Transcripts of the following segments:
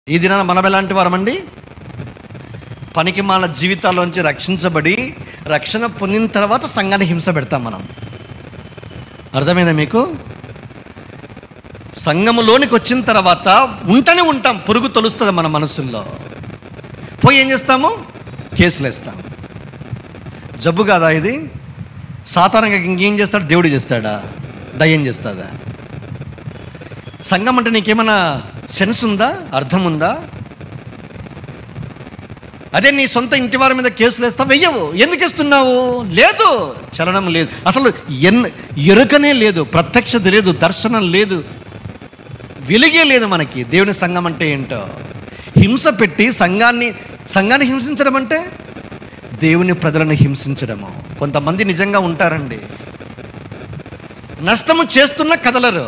ఈ దినాన మనం ఎలాంటి వారమండి పనికి మన జీవితాల్లోంచి రక్షించబడి రక్షణ పొందిన తర్వాత సంఘాన్ని హింస పెడతాం మనం అర్థమైందా మీకు సంఘములోనికి వచ్చిన తర్వాత ఉంటనే ఉంటాం పురుగు తొలుస్తుంది మన మనసుల్లో పోయి ఏం చేస్తాము కేసులు వేస్తాం జబ్బు కాదా ఇది సాధారణంగా ఇంకేం చేస్తాడు దేవుడు చేస్తాడా దయ్యం చేస్తాడా సంఘం అంటే నీకేమైనా సెన్స్ ఉందా అర్థం ఉందా అదే నీ సొంత ఇంటి వారి మీద కేసులు వేస్తావు వెయ్యవు ఎందుకు ఇస్తున్నావు లేదు చలనం లేదు అసలు ఎన్ ఎరుకనే లేదు ప్రత్యక్షత లేదు దర్శనం లేదు వెలిగే లేదు మనకి దేవుని సంఘం అంటే ఏంటో హింస పెట్టి సంఘాన్ని సంఘాన్ని హింసించడం అంటే దేవుని ప్రజలను హింసించడము కొంతమంది నిజంగా ఉంటారండి నష్టము చేస్తున్న కదలరు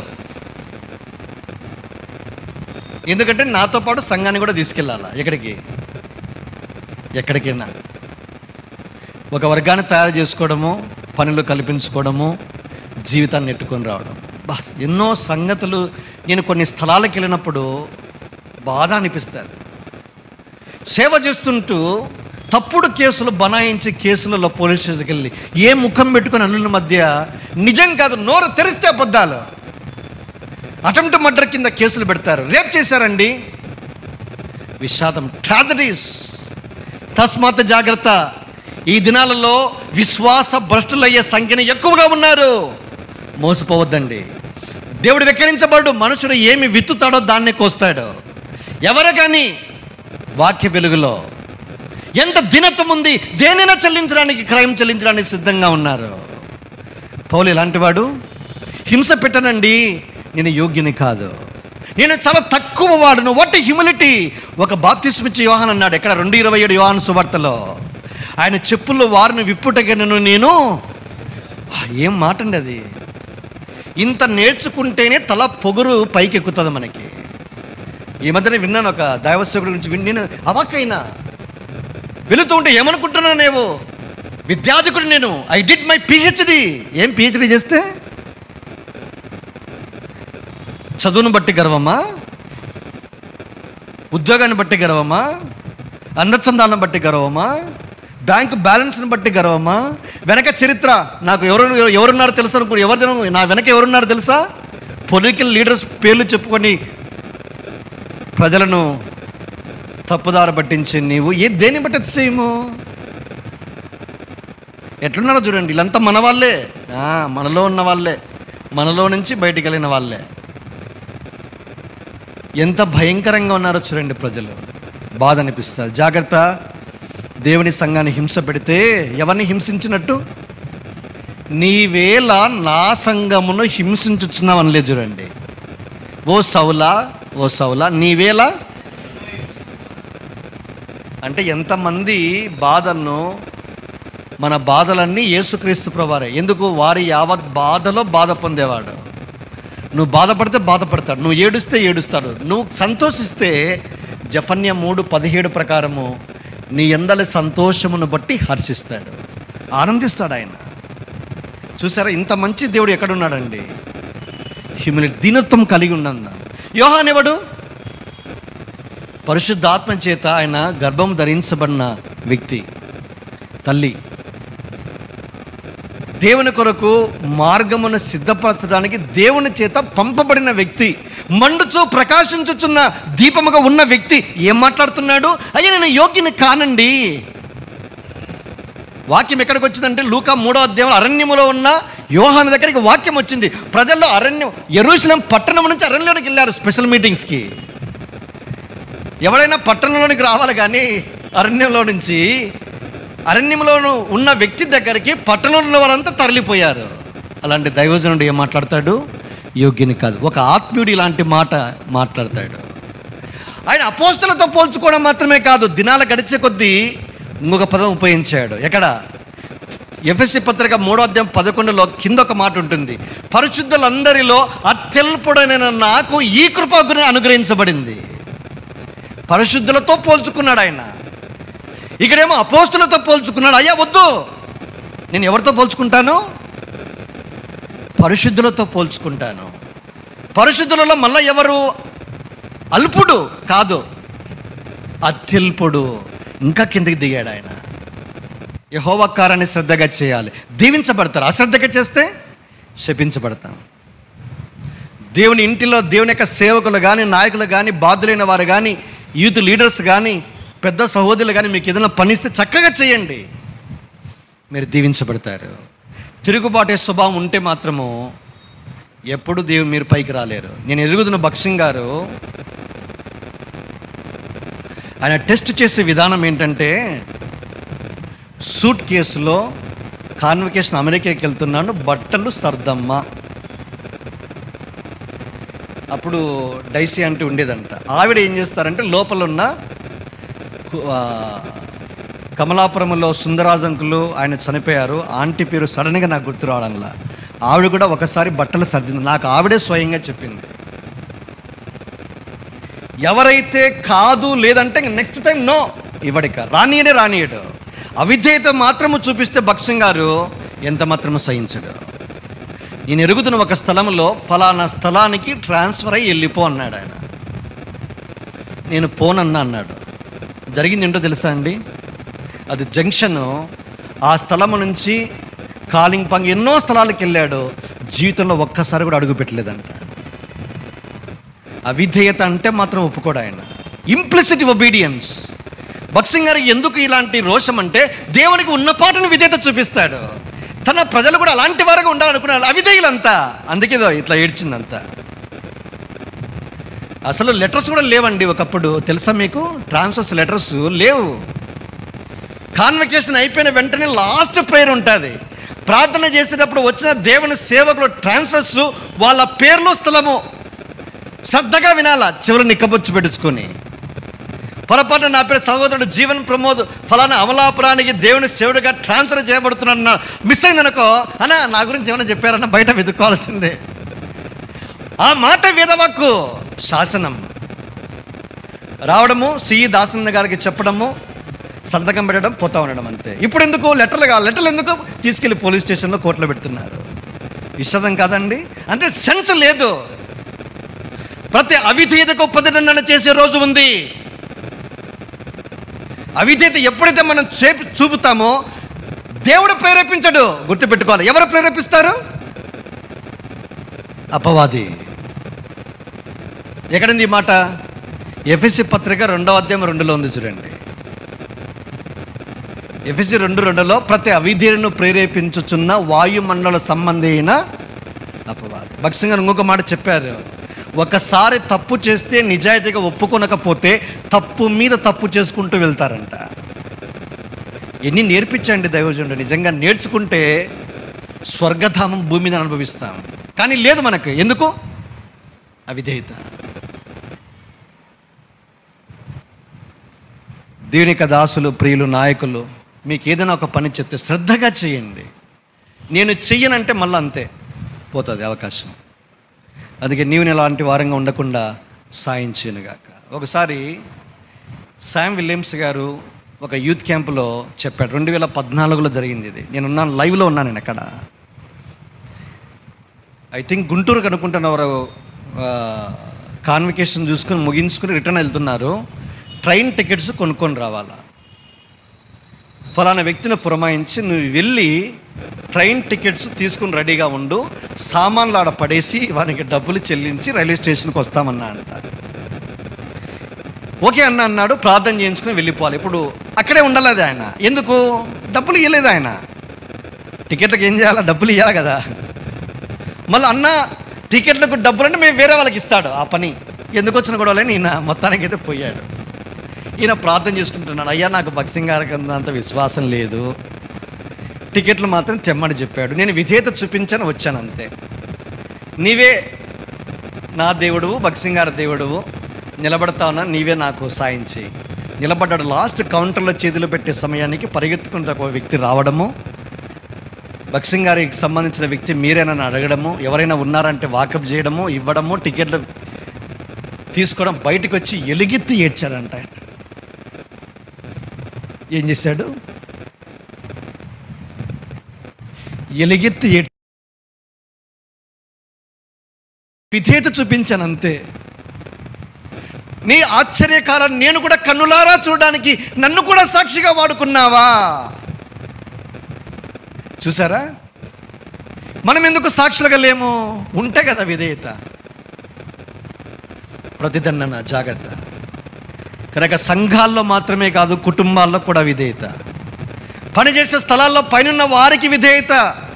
ఎందుకంటే నాతో పాటు సంఘాన్ని కూడా తీసుకెళ్ళాలా ఎక్కడికి ఎక్కడికైనా ఒక వర్గాన్ని తయారు చేసుకోవడము పనులు కల్పించుకోవడము జీవితాన్ని నెట్టుకొని రావడం బా ఎన్నో సంగతులు నేను కొన్ని స్థలాలకు వెళ్ళినప్పుడు బాధ అనిపిస్తారు సేవ చేస్తుంటూ తప్పుడు కేసులు బనాయించి కేసులలో పోలీస్ స్టేషన్కి వెళ్ళి ఏ ముఖం పెట్టుకుని అల్లుల మధ్య నిజం కాదు నోరు తెరిస్తే అబద్ధాలు అటెంప్ట్ మర్డర్ కింద కేసులు పెడతారు రేప్ చేశారండి విషాదం ట్రాజడీస్ తస్మాత్ జాగ్రత్త ఈ దినాలలో విశ్వాస భ్రష్టులయ్యే సంఖ్యను ఎక్కువగా ఉన్నారు మోసపోవద్దండి దేవుడు వెక్కిరించబడు మనుషుడు ఏమి విత్తుతాడో దాన్నే కోస్తాడు ఎవరు కానీ వాక్య వెలుగులో ఎంత దినత్వం ఉంది దేనైనా చెల్లించడానికి క్రయం చెల్లించడానికి సిద్ధంగా ఉన్నారు పౌలు ఎలాంటి వాడు హింస పెట్టనండి నేను యోగ్యుని కాదు నేను చాలా తక్కువ వాడును వాట్ హ్యూమిలిటీ ఒక బాప్తిస్మిచ్చి యోహాన్ అన్నాడు ఎక్కడ రెండు ఇరవై ఏడు యోహాన్ సువార్తలో ఆయన చెప్పుల్లో వారిని విప్పుటగనను నేను ఆ, ఏం మాట అండి అది ఇంత నేర్చుకుంటేనే తల పొగురు పైకి ఎక్కుతుంది మనకి ఈ మధ్యన విన్నాను ఒక దైవసేవుడి గురించి విని నేను అవాక్కైనా వెళుతూ ఉంటే ఏమనుకుంటున్నాను నేను విద్యార్థికుడు నేను ఐ డిడ్ మై పిహెచ్డి ఏం పిహెచ్డి చేస్తే చదువును బట్టి గర్వమా ఉద్యోగాన్ని బట్టి గర్వమా అందచందాలను బట్టి గర్వమా బ్యాంక్ బ్యాలెన్స్ని బట్టి గర్వమా వెనక చరిత్ర నాకు ఎవరు ఎవరున్నారో తెలుసు అనుకో ఎవరు నా వెనక ఎవరున్నారో తెలుసా పొలిటికల్ లీడర్స్ పేర్లు చెప్పుకొని ప్రజలను తప్పుదారి పట్టించే నీవు ఏ దేన్ని బట్టి అతిశయము ఎట్లున్నారో చూడండి వీళ్ళంతా మన వాళ్ళే ఆ, మనలో ఉన్న వాళ్ళే మనలో నుంచి బయటికి వెళ్ళిన వాళ్ళే ఎంత భయంకరంగా ఉన్నారో చూడండి ప్రజలు బాధ అనిపిస్తుంది జాగ్రత్త దేవుని సంఘాన్ని హింస పెడితే ఎవరిని హింసించినట్టు నీవేళ నా సంఘమును హింసించుచున్నావు అనలేదు చూడండి ఓ సౌలా ఓ సౌలా నీవేళ అంటే ఎంతమంది బాధలను మన బాధలన్నీ యేసుక్రీస్తు ప్రవారే ఎందుకు వారి యావత్ బాధలో బాధ పొందేవాడు నువ్వు బాధపడితే బాధపడతాడు నువ్వు ఏడుస్తే ఏడుస్తాడు నువ్వు సంతోషిస్తే జఫన్య మూడు పదిహేడు ప్రకారము నీ ఎందలి సంతోషమును బట్టి హర్షిస్తాడు ఆనందిస్తాడు ఆయన చూసారా ఇంత మంచి దేవుడు ఎక్కడున్నాడండి హ్యూమిలిటీ దీనత్వం కలిగి ఉన్నంద యోహాన్ ఎవడు పరిశుద్ధాత్మ చేత ఆయన గర్భం ధరించబడిన వ్యక్తి తల్లి దేవుని కొరకు మార్గమును సిద్ధపరచడానికి దేవుని చేత పంపబడిన వ్యక్తి మండుచు ప్రకాశించుచున్న దీపముగా ఉన్న వ్యక్తి ఏం మాట్లాడుతున్నాడు అయ్యా నేను యోగ్యుని కానండి వాక్యం ఎక్కడికి వచ్చిందంటే లూకా మూడో అధ్యాయం అరణ్యములో ఉన్న యోహాను దగ్గరికి వాక్యం వచ్చింది ప్రజల్లో అరణ్యం ఎరుశలేం పట్టణం నుంచి అరణ్యంలోకి వెళ్ళారు స్పెషల్ మీటింగ్స్కి ఎవడైనా పట్టణంలోనికి రావాలి కానీ అరణ్యంలో నుంచి అరణ్యంలో ఉన్న వ్యక్తి దగ్గరికి పట్టణంలో ఉన్న వారంతా తరలిపోయారు అలాంటి దైవజనుడు ఏం మాట్లాడతాడు యోగ్యుని కాదు ఒక ఆత్మీయుడు ఇలాంటి మాట మాట్లాడతాడు ఆయన అపోస్తలతో పోల్చుకోవడం మాత్రమే కాదు దినాలు గడిచే కొద్దీ ఇంకొక పదం ఉపయోగించాడు ఎక్కడ ఎఫ్ఎస్సి పత్రిక మూడో అధ్యాయం పదకొండులో కింద ఒక మాట ఉంటుంది పరిశుద్ధులందరిలో అత్యల్పుడైన నాకు ఈ కృపగుణ అనుగ్రహించబడింది పరిశుద్ధులతో పోల్చుకున్నాడు ఆయన ఇక్కడేమో అపోస్తులతో పోల్చుకున్నాడు అయ్యా వద్దు నేను ఎవరితో పోల్చుకుంటాను పరిశుద్ధులతో పోల్చుకుంటాను పరిశుద్ధులలో మళ్ళీ ఎవరు అల్పుడు కాదు అత్యల్పుడు ఇంకా కిందకి దిగాడు ఆయన యహోవక్కారాన్ని శ్రద్ధగా చేయాలి దీవించబడతారు అశ్రద్ధగా చేస్తే శపించబడతాం దేవుని ఇంటిలో దేవుని యొక్క సేవకులు కానీ నాయకులు కానీ బాధ్యులైన వారు కానీ యూత్ లీడర్స్ కానీ పెద్ద సహోదరులు కానీ మీకు ఏదైనా పనిస్తే చక్కగా చేయండి మీరు దీవించబడతారు తిరుగుబాటే స్వభావం ఉంటే మాత్రము ఎప్పుడు దేవుడు మీరు పైకి రాలేరు నేను ఎరుగుతున్న భక్సింగ్ గారు ఆయన టెస్ట్ చేసే విధానం ఏంటంటే సూట్ కేసులో కాన్వకేషన్ అమెరికాకి వెళ్తున్నాను బట్టలు సర్దమ్మ అప్పుడు డైసీ అంటే ఉండేదంట ఆవిడ ఏం చేస్తారంటే లోపల ఉన్న కు- ఆ, కమలాపురంలో సుందరాజ్ అంకులు ఆయన చనిపోయారు ఆంటీ పేరు సడన్గా నాకు గుర్తు రావడంలా ఆవిడ కూడా ఒకసారి బట్టలు సర్దింది నాకు ఆవిడే స్వయంగా చెప్పింది ఎవరైతే కాదు లేదంటే నెక్స్ట్ టైం నో ఇవ్వడిక రానియడే రానియడు అవిధేయత మాత్రము చూపిస్తే భక్సింగ్ గారు ఎంత మాత్రము సహించడు నేను ఎరుగుతున్న ఒక స్థలంలో ఫలానా స్థలానికి ట్రాన్స్ఫర్ అయ్యి వెళ్ళిపో అన్నాడు ఆయన నేను పోనన్నా అన్నాడు జరిగింది ఏంటో తెలుసా అండి అది జంక్షను ఆ స్థలము నుంచి కాలింగ్పాంగ్ ఎన్నో స్థలాలకు వెళ్ళాడు జీవితంలో ఒక్కసారి కూడా అడుగు పెట్టలేదంట అవిధేయత అంటే మాత్రం ఒప్పుకోడు ఆయన ఇంప్లిసిటీ ఒబీడియన్స్ బక్సింగ్ గారు ఎందుకు ఇలాంటి రోషం అంటే దేవునికి ఉన్న పాటను విధేయత చూపిస్తాడు తన ప్రజలు కూడా అలాంటి వారుగా ఉండాలనుకున్నారు అవిధేయులంతా అందుకే ఇదో ఇట్లా ఏడ్చిందంతా అసలు లెటర్స్ కూడా లేవండి ఒకప్పుడు తెలుసా మీకు ట్రాన్స్ఫర్స్ లెటర్స్ లేవు కాన్వకేషన్ అయిపోయిన వెంటనే లాస్ట్ ప్రేయర్ ఉంటుంది ప్రార్థన చేసేటప్పుడు వచ్చిన దేవుని సేవకులు ట్రాన్స్ఫర్స్ వాళ్ళ పేర్లు స్థలము శ్రద్ధగా వినాలా చివరి నిక్కబొచ్చు పెట్టించుకొని పొరపాటు నా పేరు సహోదరుడు జీవన్ ప్రమోద్ ఫలానా అమలాపురానికి దేవుని సేవుడిగా ట్రాన్స్ఫర్ చేయబడుతున్నా మిస్ అయిందనుకో అన్న నా గురించి ఏమైనా చెప్పారన్న బయట వెతుక్కోవాల్సిందే ఆ మాట వేదవాక్కు శాసనం రావడము సిఈ దాసన్న గారికి చెప్పడము సంతకం పెట్టడం పోతా ఉండడం అంతే ఇప్పుడు ఎందుకు లెటర్లు కావాలి లెటర్లు ఎందుకు తీసుకెళ్లి పోలీస్ స్టేషన్లో కోర్టులో పెడుతున్నారు విషదం కాదండి అంటే సెన్స్ లేదు ప్రతి అవిధేయతకు ప్రతిదండన చేసే రోజు ఉంది అవిధేయత ఎప్పుడైతే మనం చేపి చూపుతామో దేవుడు ప్రేరేపించడు గుర్తుపెట్టుకోవాలి ఎవరు ప్రేరేపిస్తారు అపవాది ఎక్కడుంది ఈ మాట ఎఫ్ఎస్సి పత్రిక రెండవ అధ్యాయం రెండులో ఉంది చూడండి ఎఫ్ఎస్సి రెండు రెండులో ప్రతి అవిధేయులను ప్రేరేపించుచున్న వాయుమండల సంబంధి అయిన అపవాది భక్సింగ్ గారు ఇంకొక మాట చెప్పారు ఒకసారి తప్పు చేస్తే నిజాయితీగా ఒప్పుకొనకపోతే తప్పు మీద తప్పు చేసుకుంటూ వెళ్తారంట ఎన్ని నేర్పించండి దైవజనుడు నిజంగా నేర్చుకుంటే స్వర్గధామం భూమి మీద అనుభవిస్తాం కానీ లేదు మనకు ఎందుకు అవిధేయత దేవుని యొక్క దాసులు ప్రియులు నాయకులు మీకు ఏదైనా ఒక పని చెప్తే శ్రద్ధగా చేయండి నేను చెయ్యనంటే మళ్ళీ అంతే పోతుంది అవకాశం అందుకే నీవు ఇలాంటి వారంగా ఉండకుండా సాయం చేయనుగాక ఒకసారి శామ్ విలియమ్స్ గారు ఒక యూత్ క్యాంపులో చెప్పాడు రెండు వేల పద్నాలుగులో జరిగింది ఇది నేను ఉన్నాను లైవ్లో ఉన్నాను నేను అక్కడ ఐ థింక్ గుంటూరుకు అనుకుంటున్న వారు కాన్వికేషన్ చూసుకొని ముగించుకుని రిటర్న్ వెళ్తున్నారు ట్రైన్ టికెట్స్ కొనుక్కొని రావాలా ఫలానా వ్యక్తిని పురమాయించి నువ్వు వెళ్ళి ట్రైన్ టికెట్స్ తీసుకుని రెడీగా ఉండు సామాన్లు ఆడ పడేసి వానికి డబ్బులు చెల్లించి రైల్వే స్టేషన్కి వస్తామన్నా అంట ఓకే అన్న అన్నాడు ప్రార్థన చేయించుకుని వెళ్ళిపోవాలి ఇప్పుడు అక్కడే ఉండలేదు ఆయన ఎందుకు డబ్బులు ఇవ్వలేదు ఆయన టికెట్లకు ఏం చేయాలా డబ్బులు ఇవ్వాలి కదా మళ్ళీ అన్న టికెట్లకు డబ్బులు అంటే మేము వేరే వాళ్ళకి ఇస్తాడు ఆ పని ఎందుకు వచ్చిన గొడవలని ఈయన మొత్తానికి అయితే పోయాడు ఈయన ప్రార్థన చేసుకుంటున్నాడు అయ్యా నాకు భక్సింగ్ గారికి అంత విశ్వాసం లేదు టికెట్లు మాత్రం తెమ్మని చెప్పాడు నేను విధేయత చూపించని వచ్చాను అంతే నీవే నా దేవుడువు భక్సింగ్ గారి దేవుడువు నిలబడతా ఉన్నా నీవే నాకు సాయం చేయి నిలబడ్డాడు లాస్ట్ కౌంటర్లో చేతులు పెట్టే సమయానికి పరిగెత్తుకుంటూ ఒక వ్యక్తి రావడము భక్సింగ్ గారికి సంబంధించిన వ్యక్తి మీరేనని అడగడము ఎవరైనా ఉన్నారంటే వాకప్ చేయడము ఇవ్వడము టికెట్లు తీసుకోవడం బయటకు వచ్చి ఎలుగెత్తి ఏడ్చాడంట ఆయన. ఏం చేశాడు ఎలుగెత్తి ఏడ్ విధేయత చూపించాను అంతే నీ ఆశ్చర్యకారం నేను కూడా కన్నులారా చూడడానికి నన్ను కూడా సాక్షిగా వాడుకున్నావా చూసారా మనం ఎందుకు సాక్షులుగా లేము ఉంటే కదా విధేయత ప్రతిదండన జాగ్రత్త కనుక సంఘాల్లో మాత్రమే కాదు కుటుంబాల్లో కూడా విధేయత పనిచేసే స్థలాల్లో పైనున్న వారికి విధేయత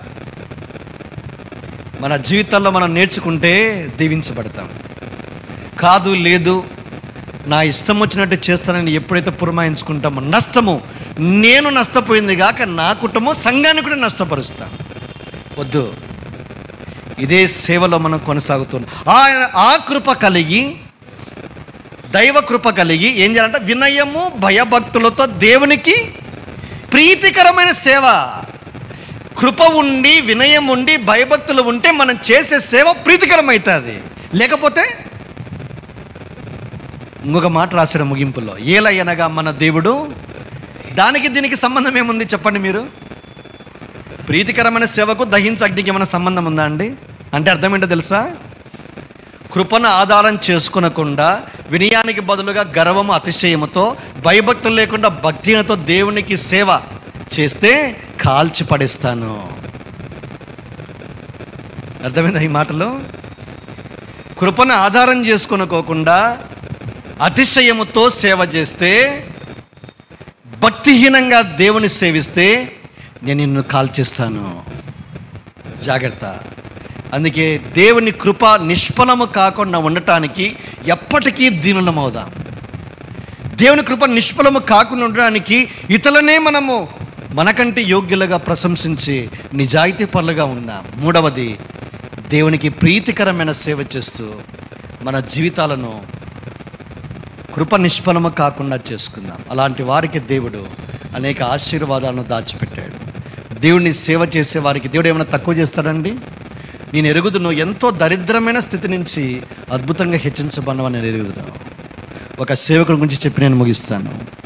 మన జీవితాల్లో మనం నేర్చుకుంటే దీవించబడతాం కాదు లేదు నా ఇష్టం వచ్చినట్టు చేస్తానని ఎప్పుడైతే పురమాయించుకుంటామో నష్టము నేను నష్టపోయింది కాక నా కుటుంబం సంఘాన్ని కూడా నష్టపరుస్తాను వద్దు ఇదే సేవలో మనం కొనసాగుతున్నాం ఆయన ఆ కృప కలిగి దైవ కృప కలిగి ఏం చేయాలంటే వినయము భయభక్తులతో దేవునికి ప్రీతికరమైన సేవ కృప ఉండి వినయం ఉండి భయభక్తులు ఉంటే మనం చేసే సేవ ప్రీతికరమవుతుంది లేకపోతే ఇంకొక మాట రాశాడు ముగింపులో ఏలయనగా మన దేవుడు దానికి దీనికి సంబంధం ఏముంది చెప్పండి మీరు ప్రీతికరమైన సేవకు దహించ అగ్నికి ఏమైనా సంబంధం ఉందా అండి అంటే అర్థం ఏంటో తెలుసా కృపను ఆధారం చేసుకునకుండా వినయానికి బదులుగా గర్వము అతిశయముతో భయభక్తులు లేకుండా భక్తితో దేవునికి సేవ చేస్తే కాల్చి పడేస్తాను అర్థమైందా ఈ మాటలు కృపను ఆధారం చేసుకునుకోకుండా అతిశయముతో సేవ చేస్తే భక్తిహీనంగా దేవుని సేవిస్తే నేను నిన్ను కాల్చేస్తాను జాగ్రత్త అందుకే దేవుని కృప నిష్ఫలము కాకుండా ఉండటానికి ఎప్పటికీ దీనులమవుదాం దేవుని కృప నిష్ఫలము కాకుండా ఉండడానికి ఇతరులనే మనము మనకంటే యోగ్యులుగా ప్రశంసించి నిజాయితీ పనులుగా ఉందాం మూడవది దేవునికి ప్రీతికరమైన సేవ చేస్తూ మన జీవితాలను కృప నిష్ఫలము కాకుండా చేసుకుందాం అలాంటి వారికి దేవుడు అనేక ఆశీర్వాదాలను దాచిపెట్టాడు దేవుడిని సేవ చేసే వారికి దేవుడు ఏమైనా తక్కువ చేస్తాడండి నేను ఎరుగుదును ఎంతో దరిద్రమైన స్థితి నుంచి అద్భుతంగా హెచ్చించబడినవని నేను ఎరుగుదును ఒక సేవకుడి గురించి చెప్పి నేను ముగిస్తాను